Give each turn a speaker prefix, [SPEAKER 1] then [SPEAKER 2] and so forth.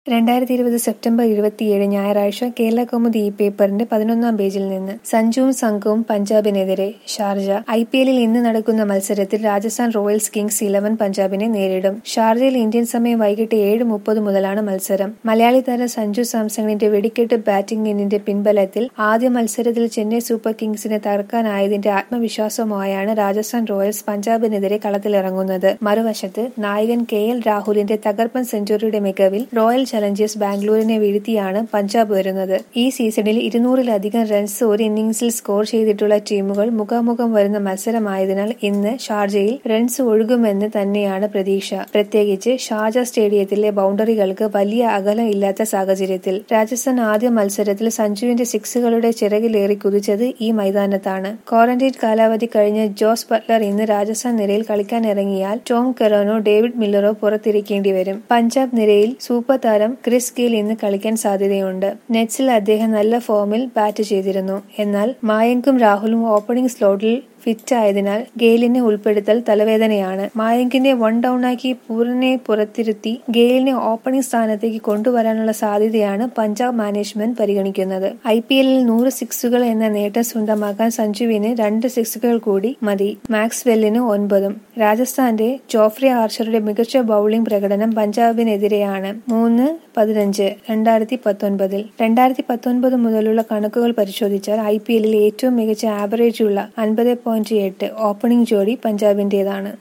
[SPEAKER 1] രണ്ടായിരത്തി ഇരുപത് സെപ്റ്റംബർ ഇരുപത്തിയേഴ് ഞായറാഴ്ച കേരളകൗമുദി ഈ പേപ്പറിന്റെ പതിനൊന്നാം പേജിൽ നിന്ന് സഞ്ജുവും സംഘവും പഞ്ചാബിനെതിരെ ഷാർജ ഐ പി എല്ലിൽ ഇന്ന് നടക്കുന്ന മത്സരത്തിൽ രാജസ്ഥാൻ റോയൽസ് കിങ്സ് ഇലവൻ പഞ്ചാബിനെ നേരിടും ഷാർജയിൽ ഇന്ത്യൻ സമയം വൈകിട്ട് ഏഴ് മുപ്പത് മുതലാണ് മത്സരം മലയാളി താരം സഞ്ജു സാംസണിന്റെ വെടിക്കെട്ട് ബാറ്റിംഗിന്റെ പിൻബലത്തിൽ ആദ്യ മത്സരത്തിൽ ചെന്നൈ സൂപ്പർ കിങ്സിനെ തകർക്കാനായതിന്റെ ആത്മവിശ്വാസവുമായാണ് രാജസ്ഥാൻ റോയൽസ് പഞ്ചാബിനെതിരെ കളത്തിലിറങ്ങുന്നത് മറുവശത്ത് നായകൻ കെ എൽ രാഹുലിന്റെ തകർപ്പൻ സെഞ്ചുറിയുടെ മികവിൽ റോയൽ ചലഞ്ചേഴ്സ് ബാംഗ്ലൂരിനെ വീഴ്ത്തിയാണ് പഞ്ചാബ് വരുന്നത് ഈ സീസണിൽ ഇരുന്നൂറിലധികം റൺസ് ഒരു ഇന്നിംഗ്സിൽ സ്കോർ ചെയ്തിട്ടുള്ള ടീമുകൾ മുഖാമുഖം വരുന്ന മത്സരമായതിനാൽ ഇന്ന് ഷാർജയിൽ റൺസ് ഒഴുകുമെന്ന് തന്നെയാണ് പ്രതീക്ഷ പ്രത്യേകിച്ച് ഷാർജ സ്റ്റേഡിയത്തിലെ ബൗണ്ടറികൾക്ക് വലിയ അകലം ഇല്ലാത്ത സാഹചര്യത്തിൽ രാജസ്ഥാൻ ആദ്യ മത്സരത്തിൽ സഞ്ജുവിന്റെ സിക്സുകളുടെ ചിറകിലേറി കുതിച്ചത് ഈ മൈതാനത്താണ് ക്വാറന്റൈൻ കാലാവധി കഴിഞ്ഞ ജോസ് ബട്ട്ലർ ഇന്ന് രാജസ്ഥാൻ നിരയിൽ കളിക്കാനിറങ്ങിയാൽ ടോം കെറോനോ ഡേവിഡ് മില്ലറോ പുറത്തിരിക്കേണ്ടി വരും പഞ്ചാബ് നിരയിൽ സൂപ്പർ താരം ക്രിസ് ഗെയിൽ ഇന്ന് കളിക്കാൻ സാധ്യതയുണ്ട് നെറ്റ്സിൽ അദ്ദേഹം നല്ല ഫോമിൽ ബാറ്റ് ചെയ്തിരുന്നു എന്നാൽ മായങ്കും രാഹുലും ഓപ്പണിംഗ് സ്ലോട്ടിൽ ഫിറ്റ് ആയതിനാൽ ഗെയിലിനെ ഉൾപ്പെടുത്തൽ തലവേദനയാണ് മായങ്കിനെ വൺ ഡൌൺ ആക്കി പൂരനെ പുറത്തിരുത്തി ഗെയിലിനെ ഓപ്പണിംഗ് സ്ഥാനത്തേക്ക് കൊണ്ടുവരാനുള്ള സാധ്യതയാണ് പഞ്ചാബ് മാനേജ്മെന്റ് പരിഗണിക്കുന്നത് ഐ പി എല്ലിൽ നൂറ് സിക്സുകൾ എന്ന നേട്ടം സ്വന്തമാക്കാൻ സഞ്ജുവിന് രണ്ട് സിക്സുകൾ കൂടി മതി മാക്സ്വെല്ലിന് ഒൻപതും രാജസ്ഥാന്റെ ജോഫ്രി ആർച്ചറുടെ മികച്ച ബൌളിംഗ് പ്രകടനം പഞ്ചാബിനെതിരെയാണ് മൂന്ന് പതിനഞ്ച് രണ്ടായിരത്തി പത്തൊൻപതിൽ രണ്ടായിരത്തി പത്തൊൻപത് മുതലുള്ള കണക്കുകൾ പരിശോധിച്ചാൽ ഐ പി എല്ലിൽ ഏറ്റവും മികച്ച ആവറേജുള്ള അൻപത് പോയിന്റ് എട്ട് ഓപ്പണിംഗ് ജോഡി പഞ്ചാബിന്റേതാണ്